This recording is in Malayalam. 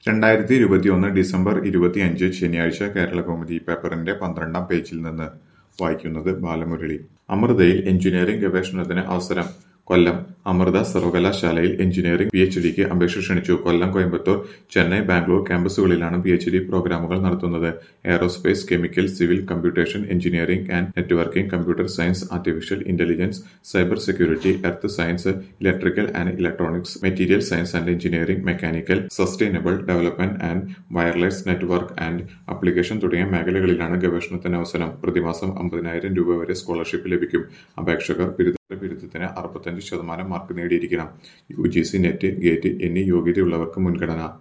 രണ്ടായിരത്തി ഇരുപത്തിയൊന്ന് ഡിസംബർ ഇരുപത്തിയഞ്ച് ശനിയാഴ്ച കേരളകൗമുദി പേപ്പറിന്റെ പന്ത്രണ്ടാം പേജിൽ നിന്ന് വായിക്കുന്നത് ബാലമുരളി അമൃതയിൽ എഞ്ചിനീയറിംഗ് ഗവേഷണത്തിന് അവസരം കൊല്ലം അമൃത സർവകലാശാലയിൽ എഞ്ചിനീയറിംഗ് പി എച്ച് ഡിക്ക് അപേക്ഷ ക്ഷണിച്ചു കൊല്ലം കോയമ്പത്തൂർ ചെന്നൈ ബാംഗ്ലൂർ ക്യാമ്പസുകളിലാണ് പി എച്ച് ഡി പ്രോഗ്രാമുകൾ നടത്തുന്നത് aerospace chemical civil computation engineering and networking computer science artificial intelligence cyber security earth science electrical and electronics material science and engineering mechanical sustainable development and wireless network and application തുടങ്ങിയ മേഖലകളിലാണ് ഗവേഷണത്തിന് അവസരം പ്രതിമാസം അമ്പതിനായിരം രൂപ വരെ സ്കോളർഷിപ്പ് ലഭിക്കും അപേക്ഷകർ ബിരുദ ബിരുദത്തിന് അറുപത്തഞ്ച് ശതമാനം മാർക്ക് നേടിയിരിക്കണം U G C NET GATE എന്നീ യോഗ്യതയുള്ളവർക്ക് മുൻഗണന